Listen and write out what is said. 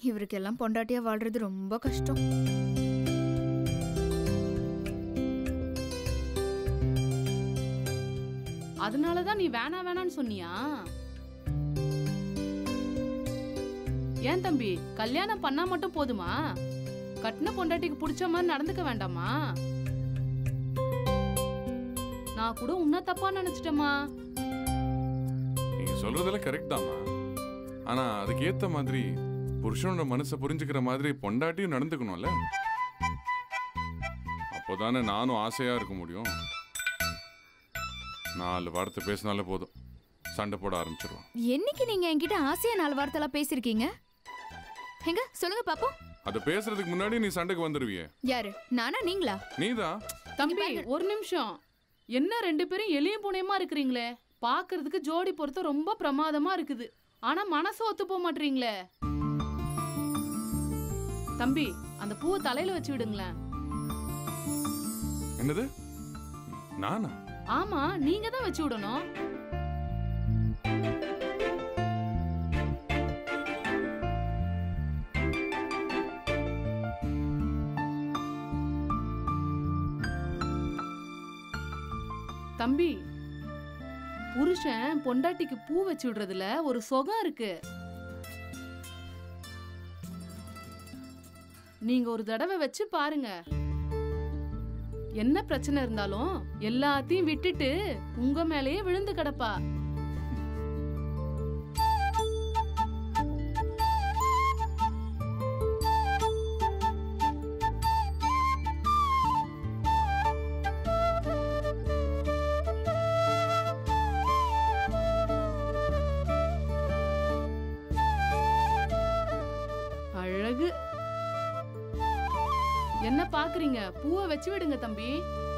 இவருக்கெல்லாம் பொண்டாட்டியா வாழ்றது ரொம்ப கஷ்டம் அதனாலதான் நீ வேணா வேணான்னு சொன்னியா ஏன் தம்பி கல்யாணம் பண்ணா மட்டும் போதுமா கட்டின பொண்டாட்டிக்கு பிடிச்ச மாதிரி நடந்துக்க வேண்டாமா நான் கூட உன்ன தப்பா நினைச்சிட்டேமா நீங்க சொல்றதெல்லாம் கரெக்ட் தாம்மா ஆனா அதுக்கு ஏத்த மாதிரி புருஷனோட மனசை புரிஞ்சுக்கிற மாதிரி பொண்டாட்டியும் நடந்துக்கணும்ல அப்போதானே நானும் ஆசையா இருக்க முடியும் நாலு வார்த்தை பேசினாலே போதும் சண்டை போட ஆரம்பிச்சிருவோம் என்னைக்கு நீங்க என்கிட்ட ஆசையா நாலு வார்த்தைலாம் பேசிருக்கீங்க எங்க சொல்லுங்க பாப்போம் அதை பேசுறதுக்கு முன்னாடி நீ சண்டைக்கு வந்துருவியே யாரு நானா நீங்களா நீதான் தம்பி ஒரு நிமிஷம் என்ன ரெண்டு பேரும் எளியும் புனையமா இருக்கிறீங்களே பாக்குறதுக்கு ஜோடி பொறுத்த ரொம்ப பிரமாதமா இருக்குது ஆனா மனசு ஒத்து போக மாட்டீங்களே தம்பி அந்த பூவை தலையில வச்சு விடுங்களேன் என்னது நானா ஆமா நீங்க தான் வச்சு விடணும் தம்பி புருஷன் பொண்டாட்டிக்கு பூ வச்சு விடுறதுல ஒரு சுகம் இருக்கு நீங்க ஒரு தடவை வச்சு பாருங்க என்ன பிரச்சனை இருந்தாலும் எல்லாத்தையும் விட்டுட்டு உங்க மேலேயே விழுந்து கிடப்பா அழகு என்ன பாக்குறீங்க பூவை வச்சு விடுங்க தம்பி